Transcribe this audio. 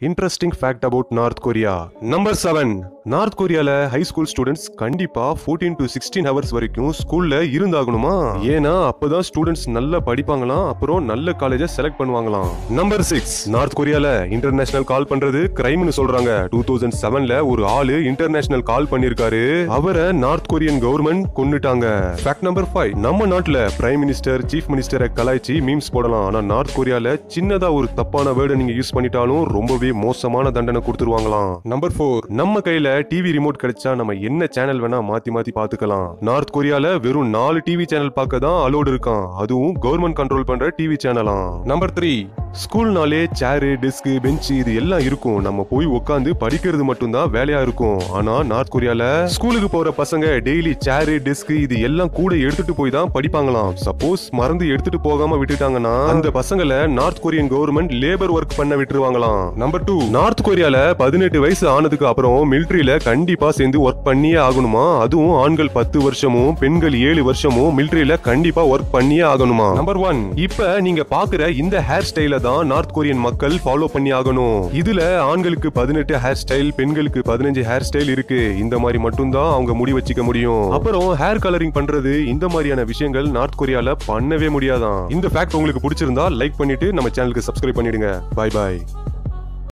interesting fact about North Korea number seven North கொரியால high school students கண்டிப்பா 14 to sixteen hours வரைக்கும் ஸ்கூல்ல இருந்தாகணுமா ஏன்னா அப்பதான் ஸ்டூடெண்ட்ஸ் நல்லா படிப்பாங்களாம் அப்புறம் நல்ல காலேஜ செலக்ட் பண்ணுவாங்களாம் நம்பர் சிக்ஸ் நார்த் கொரியால இன்டர்நேஷனல் கால் பண்றது கிரைம்னு சொல்றாங்க டூ தௌசண்ட் செவன்ல ஒரு ஆளு இன்டர்நேஷனல் கால் பண்ணிருக்காரு அவரை நார்த் கொரியன் கவர்மெண்ட் கொன்னுட்டாங்க ஃபேக்ட் நம்பர் ஃபைவ் நம்ம நாட்டுல பிரைம் மினிஸ்டர் சீஃப் மினிஸ்டரை கலாய்ச்சி மீம்ஸ் போடலாம் ஆனா நார்த் கொரியால சின்னதா ஒரு தப்பான வேர்டை நீங்க யூஸ் பண்ணிட்டாலும் ரொம்பவே மோசமான தண்டனை கொடுத்துருவாங்களாம் நம்பர் ஃபோர் நம்ம கையில டிவி ரிமோட் கிடைச்சா நம்ம என்ன சேனல் வேணா மாத்தி மாத்தி பாத்துக்கலாம் நார்த் கொரியால வெறும் நாலு டிவி சேனல் பார்க்க தான் அலோடு இருக்கான் அதுவும் கவர்மெண்ட் கண்ட்ரோல் பண்ற டிவி சேனலாம் நம்பர் த்ரீ ஸ்கூல்னாலே சேரு டெஸ்க் பெஞ்ச் இது எல்லாம் இருக்கும் நம்ம போய் உட்காந்து படிக்கிறது மட்டும்தான் வேலையா இருக்கும் ஆனா நார்த் கொரியால ஸ்கூலுக்கு போற பசங்க டெய்லி சேரு டெஸ்க் இது எல்லாம் கூட எடுத்துட்டு போய் தான் படிப்பாங்களாம் சப்போஸ் மறந்து எடுத்துட்டு போகாம விட்டுட்டாங்கன்னா அந்த பசங்களை North Korean government labour work பண்ண விட்டுருவாங்களாம் நம்பர் டூ நார்த் கொரியால பதினெட்டு வயசு ஆனதுக்கு அப்புறம் மிலிட்டரியில கண்டிப்பா சேர்ந்து ஒர்க் பண்ணியே ஆகணுமா அதுவும் ஆண்கள் பத்து வருஷமும் பெண்கள் ஏழு வருஷமும் மிலிட்டரியில கண்டிப்பா ஒர்க் பண்ணியே ஆகணுமா நம்பர் ஒன் இப்ப நீங்க பாக்குற இந்த ஹேர் ஸ்டைல தான் நார்த் கொரியன் மக்கள் ஃபாலோ பண்ணி ஆகணும் இதுல ஆண்களுக்கு பதினெட்டு ஹேர் ஸ்டைல் பெண்களுக்கு பதினஞ்சு ஹேர் ஸ்டைல் இருக்கு இந்த மாதிரி மட்டும்தான் அவங்க முடி வச்சுக்க முடியும் அப்புறம் ஹேர் கலரிங் பண்றது இந்த மாதிரியான விஷயங்கள் நார்த் கொரியால பண்ணவே முடியாதான் இந்த ஃபேக்ட் உங்களுக்கு பிடிச்சிருந்தா லைக் பண்ணிட்டு நம்ம சேனலுக்கு சப்ஸ்கிரைப் பண்ணிடுங்க பை பாய்